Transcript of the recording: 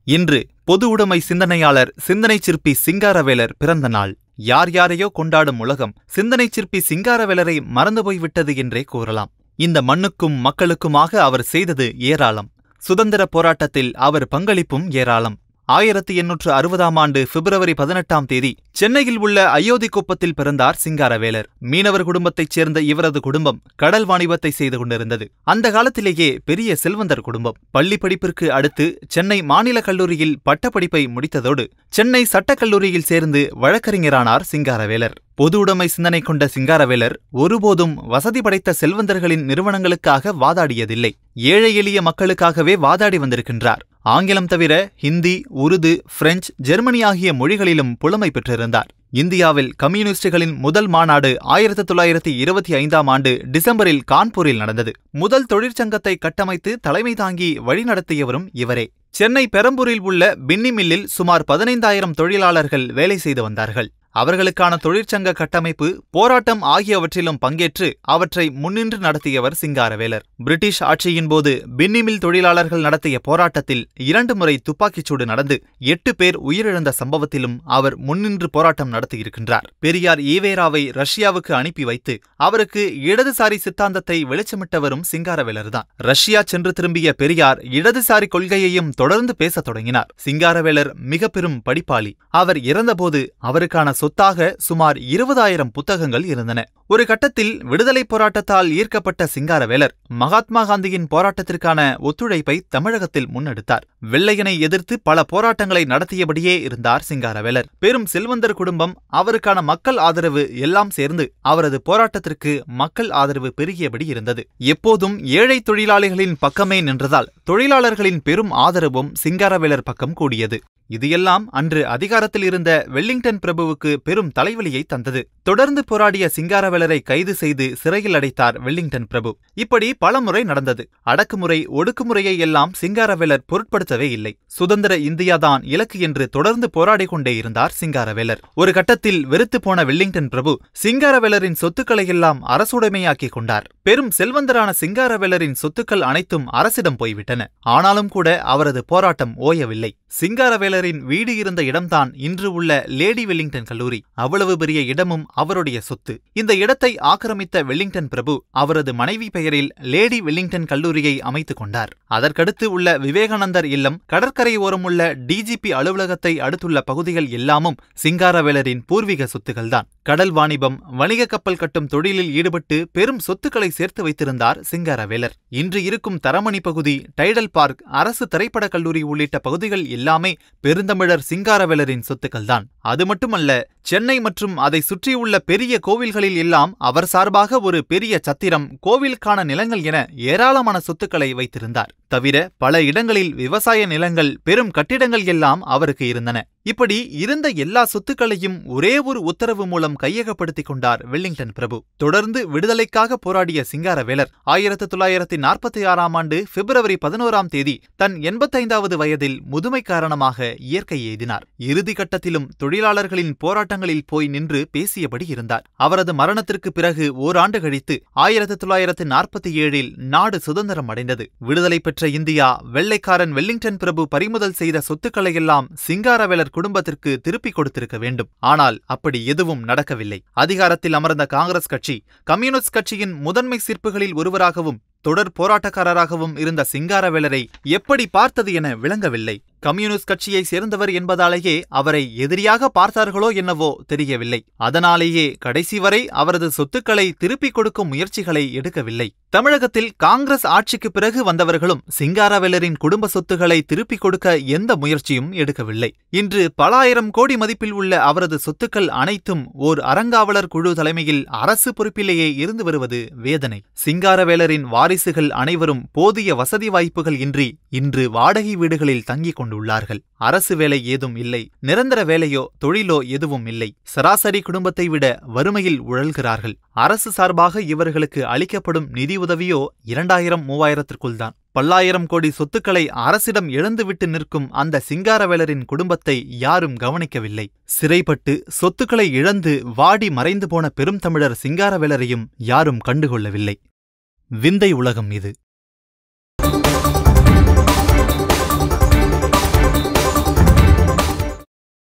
இன்று பொது உடைமை சிந்தனையாளர் சிந்தனை சிற்பி சிங்காரவேலர் பிறந்த நாள் யார் யாரையோ கொண்டாடும் உலகம் சிந்தனை சிற்பி சிங்காரவேலரை மறந்து போய்விட்டது என்றே கூறலாம் இந்த மண்ணுக்கும் மக்களுக்குமாக அவர் செய்தது ஏராளம் சுதந்திர போராட்டத்தில் அவர் பங்களிப்பும் ஏராளம் ஆயிரத்தி எண்ணூற்று அறுபதாம் ஆண்டு பிப்ரவரி பதினெட்டாம் தேதி சென்னையில் உள்ள அயோத்தி குப்பத்தில் பிறந்தார் சிங்காரவேலர் மீனவர் குடும்பத்தைச் சேர்ந்த இவரது குடும்பம் கடல் வாணிபத்தை செய்து கொண்டிருந்தது அந்த காலத்திலேயே பெரிய செல்வந்தர் குடும்பம் பள்ளி படிப்பிற்கு அடுத்து சென்னை மாநில கல்லூரியில் பட்டப்படிப்பை முடித்ததோடு சென்னை சட்டக் கல்லூரியில் சேர்ந்து வழக்கறிஞரானார் சிங்காரவேலர் பொது உடைமை சிந்தனை கொண்ட சிங்காரவேலர் ஒருபோதும் வசதி படைத்த செல்வந்தர்களின் நிறுவனங்களுக்காக வாதாடியதில்லை ஏழை எளிய மக்களுக்காகவே வாதாடி வந்திருக்கின்றார் ஆங்கிலம் தவிர ஹிந்தி உருது பிரெஞ்சு ஜெர்மனி ஆகிய மொழிகளிலும் புலமை பெற்றிருந்தார் இந்தியாவில் கம்யூனிஸ்டுகளின் முதல் மாநாடு ஆயிரத்தி தொள்ளாயிரத்தி இருபத்தி ஐந்தாம் ஆண்டு டிசம்பரில் கான்பூரில் நடந்தது முதல் தொழிற்சங்கத்தை கட்டமைத்து தலைமை தாங்கி வழிநடத்தியவரும் இவரே சென்னை பெரம்பூரில் உள்ள பின்னி மில்லில் சுமார் பதினைந்தாயிரம் தொழிலாளர்கள் வேலை செய்து வந்தார்கள் அவர்களுக்கான தொழிற்சங்க கட்டமைப்பு போராட்டம் ஆகியவற்றிலும் பங்கேற்று அவற்றை முன்னின்று நடத்தியவர் சிங்காரவேலர் பிரிட்டிஷ் ஆட்சியின் போது பின்னிமில் தொழிலாளர்கள் நடத்திய போராட்டத்தில் இரண்டு முறை துப்பாக்கிச்சூடு நடந்து எட்டு பேர் உயிரிழந்த சம்பவத்திலும் அவர் முன்னின்று போராட்டம் நடத்தியிருக்கின்றார் பெரியார் ஈவேராவை ரஷ்யாவுக்கு அனுப்பி வைத்து அவருக்கு இடதுசாரி சித்தாந்தத்தை வெளிச்சமிட்டவரும் சிங்காரவேலர்தான் ரஷ்யா சென்று திரும்பிய பெரியார் இடதுசாரி கொள்கையையும் தொடர்ந்து பேசத் தொடங்கினார் சிங்காரவேலர் மிக பெரும் படிப்பாளி அவர் இறந்தபோது அவருக்கான சொத்தாக சுமார் இருபதாயிரம் புத்தகங்கள் இருந்தன ஒரு கட்டத்தில் விடுதலைப் போராட்டத்தால் ஈர்க்கப்பட்ட சிங்காரவேலர் மகாத்மா காந்தியின் போராட்டத்திற்கான ஒத்துழைப்பை தமிழகத்தில் முன்னெடுத்தார் வெள்ளையனை எதிர்த்து பல போராட்டங்களை நடத்தியபடியே இருந்தார் சிங்காரவேலர் பெரும் செல்வந்தர் குடும்பம் அவருக்கான மக்கள் ஆதரவு எல்லாம் சேர்ந்து அவரது போராட்டத்திற்கு மக்கள் ஆதரவு பெருகியபடி இருந்தது எப்போதும் ஏழை தொழிலாளிகளின் பக்கமே நின்றதால் தொழிலாளர்களின் பெரும் ஆதரவும் சிங்காரவேலர் பக்கம் கூடியது இது எல்லாம் அன்று அதிகாரத்தில் இருந்த வெல்லிங்டன் பிரபுவுக்கு பெரும் தலைவலியை தந்தது தொடர்ந்து போராடிய சிங்காரவேலரை கைது செய்து சிறையில் அடைத்தார் வெல்லிங்டன் பிரபு இப்படி பல முறை நடந்தது அடக்குமுறை ஒடுக்குமுறையை எல்லாம் சிங்காரவேலர் பொருட்படுத்தவே இல்லை சுதந்திர இந்தியாதான் இலக்கு என்று தொடர்ந்து போராடிக் கொண்டே இருந்தார் சிங்காரவேலர் ஒரு கட்டத்தில் வெறுத்து போன வெல்லிங்டன் பிரபு சிங்காரவேலரின் சொத்துக்களை எல்லாம் அரசுடைமையாக்கிக் கொண்டார் பெரும் செல்வந்தரான சிங்காரவேலரின் சொத்துக்கள் அனைத்தும் அரசிடம் போய்விட்டன ஆனாலும் கூட அவரது போராட்டம் ஓயவில்லை சிங்காரவேலரின் வீடு இருந்த இடம்தான் இன்று உள்ள லேடி வெல்லிங்டன் கல்லூரி அவ்வளவு பெரிய இடமும் அவருடைய சொத்து இந்த இடத்தை ஆக்கிரமித்த வெல்லிங்டன் பிரபு அவரது மனைவி பெயரில் லேடி வெல்லிங்டன் கல்லூரியை அமைத்துக் கொண்டார் அதற்கடுத்து உள்ள விவேகானந்தர் இல்லம் கடற்கரை ஓரமுள்ள டிஜிபி அலுவலகத்தை அடுத்துள்ள பகுதிகள் எல்லாமும் சிங்காரவேலரின் பூர்வீக சொத்துகள்தான் கடல் வாணிபம் வணிக கப்பல் கட்டும் தொழிலில் ஈடுபட்டு பெரும் சொத்துக்களை சேர்த்து வைத்திருந்தார் சிங்காரவேலர் இன்று இருக்கும் தரமணி பகுதி டைடல் பார்க் அரசு திரைப்படக் கல்லூரி உள்ளிட்ட பகுதிகள் எல்லாமே பெருந்தமிழர் சிங்காரவேலரின் சொத்துக்கள்தான் அது மட்டுமல்ல சென்னை மற்றும் அதை சுற்றியுள்ள பெரிய கோவில்களில் எல்லாம் அவர் சார்பாக ஒரு பெரிய சத்திரம் கோவிலுக்கான நிலங்கள் என ஏராளமான சொத்துக்களை வைத்திருந்தார் தவிர பல இடங்களில் விவசாய நிலங்கள் பெரும் கட்டிடங்கள் எல்லாம் அவருக்கு இருந்தன இப்படி இருந்த எல்லா சொத்துக்களையும் ஒரே ஒரு உத்தரவு மூலம் கையகப்படுத்திக் கொண்டார் வெல்லிங்டன் பிரபு தொடர்ந்து விடுதலைக்காக போராடிய சிங்காரவேலர் ஆயிரத்தி தொள்ளாயிரத்தி நாற்பத்தி ஆறாம் ஆண்டு பிப்ரவரி பதினோராம் தேதி தன் எண்பத்தைந்தாவது வயதில் முதுமை காரணமாக இயற்கை எய்தினார் இறுதி கட்டத்திலும் தொழிலாளர்களின் போராட்டங்களில் போய் நின்று பேசியபடி இருந்தார் அவரது மரணத்திற்கு பிறகு ஓராண்டு கழித்து ஆயிரத்தி தொள்ளாயிரத்து நாற்பத்தி ஏழில் நாடு சுதந்திரம் அடைந்தது விடுதலை பெற்ற இந்தியா வெள்ளைக்காரன் வெல்லிங்டன் பிரபு பறிமுதல் செய்த சொத்துக்களையெல்லாம் சிங்காரவேலர் குடும்பத்திற்கு திருப்பிக் கொடுத்திருக்க வேண்டும் ஆனால் அப்படி எதுவும் நடக்கவில்லை அதிகாரத்தில் அமர்ந்த காங்கிரஸ் கட்சி கம்யூனிஸ்ட் கட்சியின் முதன்மை சிற்புகளில் ஒருவராகவும் தொடர் போராட்டக்காரராகவும் இருந்த சிங்காரவேலரை எப்படி பார்த்தது என விளங்கவில்லை கம்யூனிஸ்ட் கட்சியை சேர்ந்தவர் என்பதாலேயே அவரை எதிரியாக பார்த்தார்களோ என்னவோ தெரியவில்லை அதனாலேயே கடைசி வரை அவரது சொத்துக்களை திருப்பிக் கொடுக்கும் முயற்சிகளை எடுக்கவில்லை தமிழகத்தில் காங்கிரஸ் ஆட்சிக்கு பிறகு வந்தவர்களும் சிங்காரவேலரின் குடும்ப சொத்துக்களை திருப்பிக் கொடுக்க எந்த முயற்சியும் எடுக்கவில்லை இன்று பல ஆயிரம் கோடி மதிப்பில் உள்ள அவரது சொத்துக்கள் அனைத்தும் ஓர் அறங்காவலர் குழு தலைமையில் அரசு பொறுப்பிலேயே இருந்து வருவது வேதனை சிங்காரவேலரின் வாரிசுகள் அனைவரும் போதிய வசதி வாய்ப்புகள் இன்றி இன்று வாடகை வீடுகளில் தங்கிக் கொண்டுள்ளார்கள் அரசு வேலை ஏதும் இல்லை நிரந்தர வேலையோ தொழிலோ எதுவும் இல்லை சராசரி குடும்பத்தை விட வறுமையில் உழல்கிறார்கள் அரசு சார்பாக இவர்களுக்கு அளிக்கப்படும் நிதி உதவியோ இரண்டாயிரம் மூவாயிரத்திற்குள் தான் பல்லாயிரம் கோடி சொத்துக்களை அரசிடம் இழந்துவிட்டு நிற்கும் அந்த சிங்காரவேலரின் குடும்பத்தை யாரும் கவனிக்கவில்லை சிறைப்பட்டு சொத்துக்களை இழந்து வாடி மறைந்து போன பெரும் தமிழர் சிங்காரவேலரையும் யாரும் கண்டுகொள்ளவில்லை விந்தை உலகம் இது